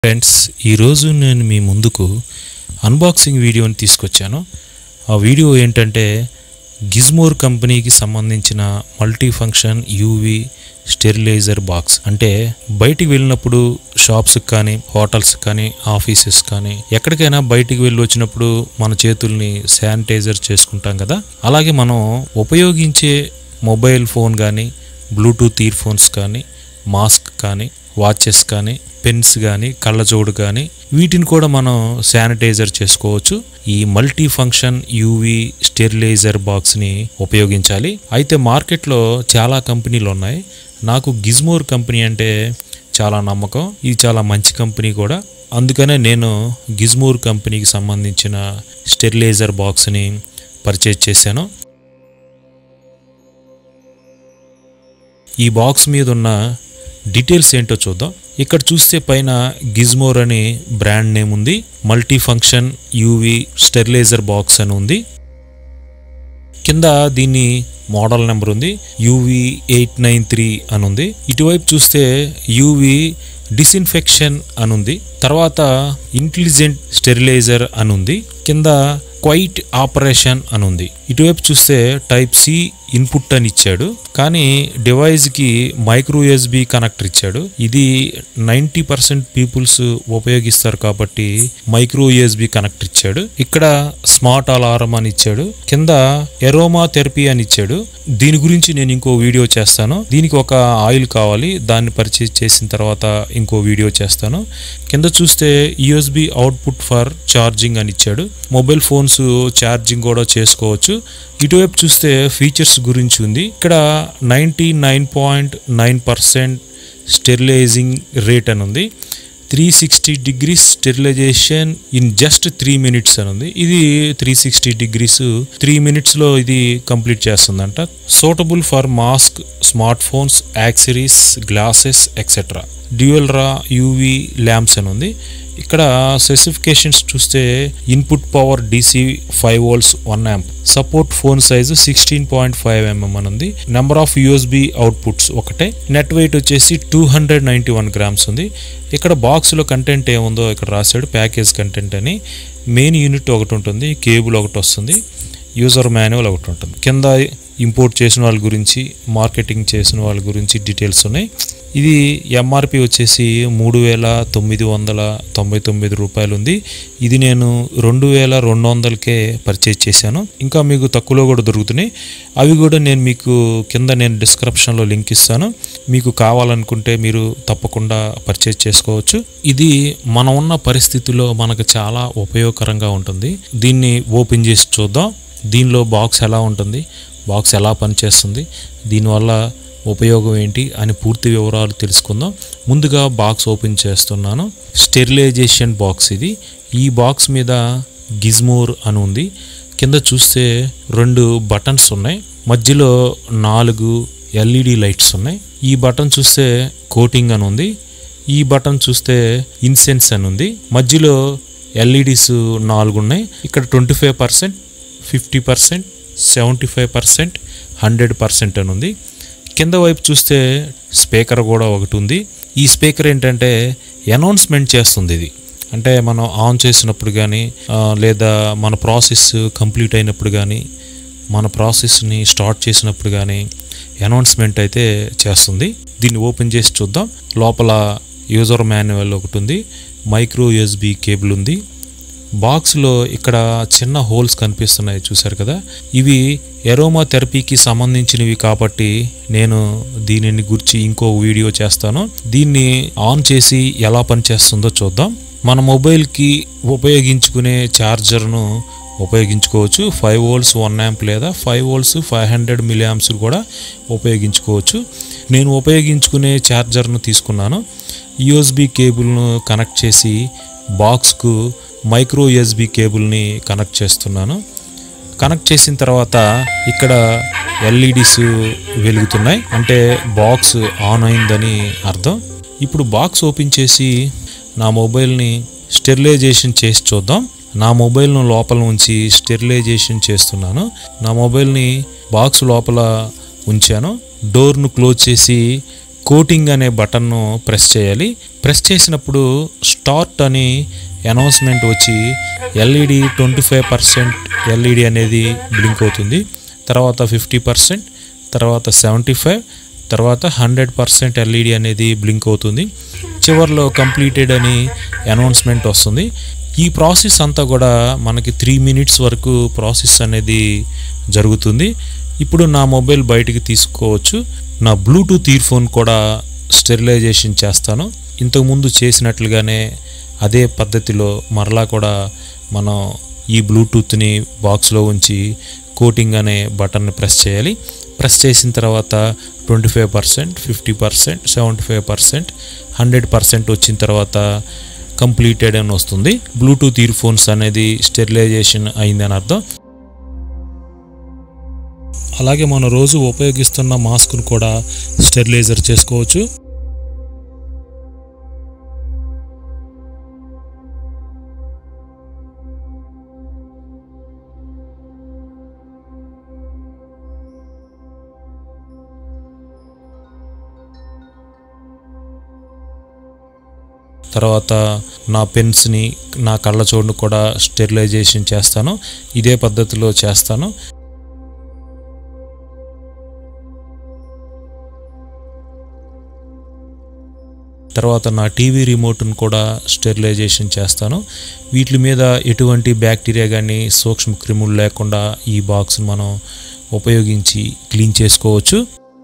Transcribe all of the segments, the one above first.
friends ఈరోజు నేను మీ ముందుకు అన్బాక్సింగ్ వీడియోని తీసుకొచ్చాను ఆ వీడియో ఏంటంటే గిజ్మోర్ కంపెనీకి సంబంధించిన multi function UV steriliser box అంటే బయటికి వెళ్ళినప్పుడు షాప్స్కి కానీ హోటల్స్ కానీ ఆఫీసెస్ కానీ ఎక్కడికైనా బయటికి వెళ్ళి వచ్చినప్పుడు మన చేతుల్ని శానిటైజర్ చేసుకుంటాం కదా అలాగే మనం ఉపయోగించే మొబైల్ ఫోన్ కానీ బ్లూటూత్ ఇయర్ ఫోన్స్ కానీ మాస్క్ కానీ వాచెస్ కానీ పెన్స్ కానీ కళ్ళజోడు కానీ వీటిని కూడా మనం శానిటైజర్ చేసుకోవచ్చు ఈ మల్టీ ఫంక్షన్ యూవి స్టెరిలైజర్ బాక్స్ని ఉపయోగించాలి అయితే మార్కెట్లో చాలా కంపెనీలు ఉన్నాయి నాకు గిజ్మోర్ కంపెనీ అంటే చాలా నమ్మకం ఇది చాలా మంచి కంపెనీ కూడా అందుకనే నేను గిజ్మోర్ కంపెనీకి సంబంధించిన స్టెరిలైజర్ బాక్స్ని పర్చేజ్ చేశాను ఈ బాక్స్ మీద ఉన్న డీటెయిల్స్ ఏంటో చూద్దాం ఇక్కడ చూస్తే పైన గిజ్మోర్ అని బ్రాండ్ నేమ్ ఉంది multi function UV steriliser box అని ఉంది కింద దీన్ని మోడల్ నెంబర్ ఉంది యూవి ఎయిట్ నైన్ త్రీ అని ఉంది ఇటువైపు చూస్తే యూవి డిస్ఇన్ఫెక్షన్ అని ఉంది తర్వాత ఇంటెలిజెంట్ స్టెరిలైజర్ అని ఉంది కింద క్వైట్ ఆపరేషన్ అని ఉంది ఇటువైపు చూస్తే టైప్ సి ఇన్పుట్ అని ఇచ్చాడు కానీ డివైస్కి మైక్రో యూఎస్బి కనెక్టర్ ఇచ్చాడు ఇది నైంటీ పర్సెంట్ పీపుల్స్ ఉపయోగిస్తారు కాబట్టి మైక్రో యూఎస్బి కనెక్టర్ ఇచ్చాడు ఇక్కడ స్మార్ట్ అలారం అని ఇచ్చాడు కింద ఎరోమా థెరపీ అని ఇచ్చాడు దీని గురించి నేను ఇంకో వీడియో చేస్తాను దీనికి ఒక ఆయిల్ కావాలి దాన్ని పర్చేజ్ చేసిన తర్వాత ఇంకో వీడియో చేస్తాను కింద చూస్తే యూఎస్బి అవుట్పుట్ ఫర్ ఛార్జింగ్ అని ఇచ్చాడు మొబైల్ ఫోన్స్ ఛార్జింగ్ కూడా చేసుకోవచ్చు ఇటువైపు చూస్తే ఫీచర్స్ గురించి ఉంది ఇక్కడ ninety nine point nine percent sterilising rate అని ఉంది three sixty degrees sterilisation in just three minutes అని ఉంది ఇది త్రీ సిక్స్టీ డిగ్రీస్ త్రీ మినిట్స్లో ఇది కంప్లీట్ చేస్తుందంట suitable for mask smartphones accessories glasses etcetera dual ray UV lamps అని ఉంది ఇక్కడ స్పెసిఫికేషన్స్ చూస్తే input power DC five volts one amp support phone size sixteen point five mm అని ఉంది number of USB అవుట్పుట్స్ ఒకటే net weight వచ్చేసి two hundred ninety one grams ఉంది ఇక్కడ బాక్స్లో కంటెంట్ ఏముందో ఇక్కడ రాశాడు ప్యాకేజ్ కంటెంట్ అని మెయిన్ యూనిట్ ఒకటి ఉంటుంది కేబుల్ ఒకటి వస్తుంది యూజర్ మాన్యువల్ ఒకటి ఉంటుంది కింద ఇంపోర్ట్ చేసిన వాళ్ళ గురించి మార్కెటింగ్ చేసిన వాళ్ళ గురించి డీటెయిల్స్ ఉన్నాయి ఇది ఎంఆర్పి వచ్చేసి మూడు వేల తొమ్మిది వందల తొంభై తొమ్మిది రూపాయలు ఉంది ఇది నేను రెండు వేల రెండు వందలకే పర్చేజ్ చేశాను ఇంకా మీకు తక్కువలో కూడా దొరుకుతున్నాయి అవి కూడా నేను మీకు కింద నేను డిస్క్రిప్షన్లో లింక్ ఇస్తాను మీకు కావాలనుకుంటే మీరు తప్పకుండా పర్చేజ్ చేసుకోవచ్చు ఇది మనం ఉన్న పరిస్థితిలో మనకు చాలా ఉపయోగకరంగా ఉంటుంది దీన్ని ఓపెన్ చేసి చూద్దాం దీనిలో బాక్స్ ఎలా ఉంటుంది బాక్స్ ఎలా పనిచేస్తుంది దీనివల్ల ఉపయోగం ఏంటి అని పూర్తి వివరాలు తెలుసుకుందాం ముందుగా బాక్స్ ఓపెన్ చేస్తున్నాను స్టెరిలైజేషన్ బాక్స్ ఇది ఈ బాక్స్ మీద గిజ్మోర్ అని ఉంది కింద చూస్తే రెండు బటన్స్ ఉన్నాయి మధ్యలో నాలుగు ఎల్ఈడి లైట్స్ ఉన్నాయి ఈ బటన్ చూస్తే కోటింగ్ అని ఉంది ఈ బటన్ చూస్తే ఇన్సెన్స్ అని ఉంది మధ్యలో ఎల్ఈడిస్ నాలుగు ఉన్నాయి ఇక్కడ twenty five percent fifty percent seventy five percent hundred percent అని ఉంది కింద వైపు చూస్తే స్పీకర్ కూడా ఒకటి ఉంది ఈ స్పీకర్ ఏంటంటే అనౌన్స్మెంట్ చేస్తుంది ఇది అంటే మనం ఆన్ చేసినప్పుడు కానీ లేదా మన ప్రాసెస్ కంప్లీట్ అయినప్పుడు కానీ మన ప్రాసెస్ని స్టార్ట్ చేసినప్పుడు కానీ అనౌన్స్మెంట్ అయితే చేస్తుంది దీన్ని ఓపెన్ చేసి చూద్దాం లోపల యూజర్ మాన్యువల్ ఒకటి ఉంది మైక్రో యూఎస్బి కేబుల్ ఉంది బాక్స్లో ఇక్కడ చిన్న హోల్స్ కనిపిస్తున్నాయి చూసారు కదా ఇవి ఎరోమా థెరపీకి సంబంధించినవి కాబట్టి నేను దీనిని గురించి ఇంకో వీడియో చేస్తాను దీన్ని ఆన్ చేసి ఎలా పనిచేస్తుందో చూద్దాం మన మొబైల్కి ఉపయోగించుకునే ఛార్జర్ను ఉపయోగించుకోవచ్చు ఫైవ్ వోల్ట్స్ వన్ యాంప్ లేదా five volts five hundred milliamps కూడా ఉపయోగించుకోవచ్చు నేను ఉపయోగించుకునే ఛార్జర్ను తీసుకున్నాను యూఎస్బి కేబుల్ను కనెక్ట్ చేసి బాక్స్కు మైక్రో యూఎస్బి కేబుల్ని కనెక్ట్ చేస్తున్నాను కనెక్ట్ చేసిన తర్వాత ఇక్కడ ఎల్ఈడిస్ వెలుగుతున్నాయి అంటే బాక్స్ ఆన్ అయిందని అర్థం ఇప్పుడు బాక్స్ ఓపెన్ చేసి నా మొబైల్ని స్టెరిలైజేషన్ చేసి చూద్దాం నా మొబైల్ను లోపల ఉంచి స్టెరిలైజేషన్ చేస్తున్నాను నా మొబైల్ని బాక్స్ లోపల ఉంచాను డోర్ను క్లోజ్ చేసి కోటింగ్ అనే బటన్ను ప్రెస్ చేయాలి ప్రెస్ చేసినప్పుడు స్టార్ట్ అని అనౌన్స్మెంట్ వచ్చి LED twenty five percent LED అనేది బ్లింక్ అవుతుంది తర్వాత ఫిఫ్టీ పర్సెంట్ తర్వాత సెవెంటీ ఫైవ్ తర్వాత హండ్రెడ్ పర్సెంట్ ఎల్ఈడి అనేది బ్లింక్ అవుతుంది చివరిలో కంప్లీటెడ్ అని అనౌన్స్మెంట్ వస్తుంది ఈ ప్రాసెస్ అంతా కూడా మనకి త్రీ మినిట్స్ వరకు ప్రాసెస్ అనేది జరుగుతుంది ఇప్పుడు నా మొబైల్ బయటికి తీసుకోవచ్చు నా బ్లూటూత్ ఇయర్ ఫోన్ కూడా స్టెరిలైజేషన్ చేస్తాను ఇంతకుముందు చేసినట్లుగానే అదే పద్ధతిలో మరలా కూడా మనం ఈ బ్లూటూత్ని బాక్స్లో ఉంచి కోటింగ్ అనే బటన్ని ప్రెస్ చేయాలి ప్రెస్ చేసిన తర్వాత twenty five percent fifty percent seventy five percent hundred percent వచ్చిన తర్వాత కంప్లీటెడ్ అని వస్తుంది బ్లూటూత్ ఇయర్ ఫోన్స్ అనేది స్టెరిలైజేషన్ అయిందని అర్థం అలాగే మనం రోజు ఉపయోగిస్తున్న మాస్క్ను కూడా స్టెరిలైజర్ చేసుకోవచ్చు తర్వాత నా పెన్స్ని నా కళ్ళజోడును కూడా స్టెరిలైజేషన్ చేస్తాను ఇదే పద్ధతిలో చేస్తాను తర్వాత నా టీవీ రిమోట్ను కూడా స్టెరిలైజేషన్ చేస్తాను వీటి మీద ఎటువంటి బ్యాక్టీరియా కానీ సూక్ష్మ క్రిములు లేకుండా ఈ బాక్స్ని మనం ఉపయోగించి క్లీన్ చేసుకోవచ్చు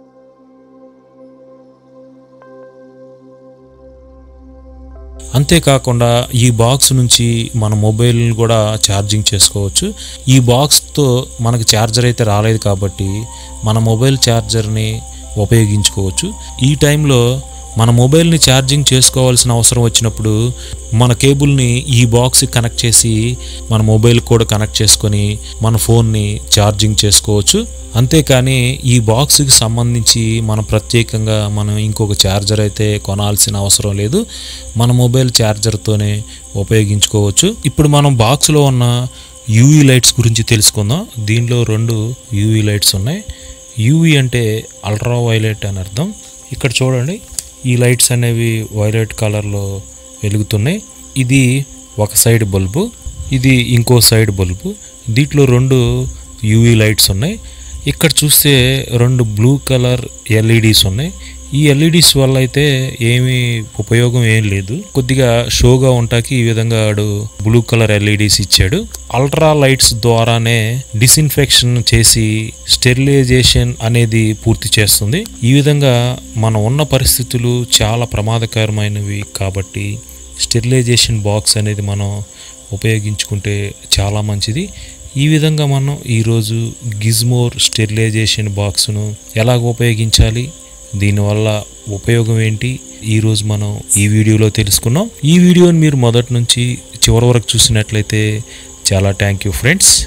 అంతేకాకుండా ఈ బాక్స్ నుంచి మన మొబైల్ని కూడా ఛార్జింగ్ చేసుకోవచ్చు ఈ బాక్స్తో మనకి ఛార్జర్ అయితే రాలేదు కాబట్టి మన మొబైల్ ఛార్జర్ని ఉపయోగించుకోవచ్చు ఈ టైంలో మన మొబైల్ని ఛార్జింగ్ చేసుకోవాల్సిన అవసరం వచ్చినప్పుడు మన కేబుల్ని ఈ బాక్స్కి కనెక్ట్ చేసి మన మొబైల్ కూడా కనెక్ట్ చేసుకొని మన ఫోన్ని ఛార్జింగ్ చేసుకోవచ్చు అంతేకాని ఈ బాక్స్కి సంబంధించి మనం ప్రత్యేకంగా మనం ఇంకొక ఛార్జర్ అయితే కొనాల్సిన అవసరం లేదు మన మొబైల్ ఛార్జర్తోనే ఉపయోగించుకోవచ్చు ఇప్పుడు మనం బాక్స్లో ఉన్న యూవీ లైట్స్ గురించి తెలుసుకుందాం దీనిలో రెండు యూవీ లైట్స్ ఉన్నాయి యూవీ అంటే అల్ట్రా వైలెట్ అని అర్థం ఇక్కడ చూడండి ఈ లైట్స్ అనేవి వైలెట్ కలర్లో వెలుగుతున్నాయి ఇది ఒక సైడ్ బల్బు ఇది ఇంకో సైడ్ బల్బు దీంట్లో రెండు యూవీ లైట్స్ ఉన్నాయి ఇక్కడ చూస్తే రెండు బ్లూ కలర్ ఎల్ఈడీస్ ఉన్నాయి ఈ ఎల్ఈడీస్ వల్ల అయితే ఏమీ ఉపయోగం ఏం లేదు కొద్దిగా షోగా ఉంటాకి ఈ విధంగా ఆడు బ్లూ కలర్ ఎల్ఈడీస్ ఇచ్చాడు అల్ట్రా లైట్స్ ద్వారానే డిస్ఇన్ఫెక్షన్ చేసి స్టెరిలైజేషన్ అనేది పూర్తి చేస్తుంది ఈ విధంగా మనం ఉన్న పరిస్థితులు చాలా ప్రమాదకరమైనవి కాబట్టి స్టెరిలైజేషన్ బాక్స్ అనేది మనం ఉపయోగించుకుంటే చాలా మంచిది ఈ విధంగా మనం ఈరోజు గిజ్మోర్ స్టెరిలైజేషన్ బాక్స్ను ఎలాగ ఉపయోగించాలి దీనివల్ల ఉపయోగం ఏంటి ఈరోజు మనం ఈ వీడియోలో తెలుసుకున్నాం ఈ వీడియోని మీరు మొదటి నుంచి చివరి వరకు చూసినట్లయితే చాలా థ్యాంక్ యూ ఫ్రెండ్స్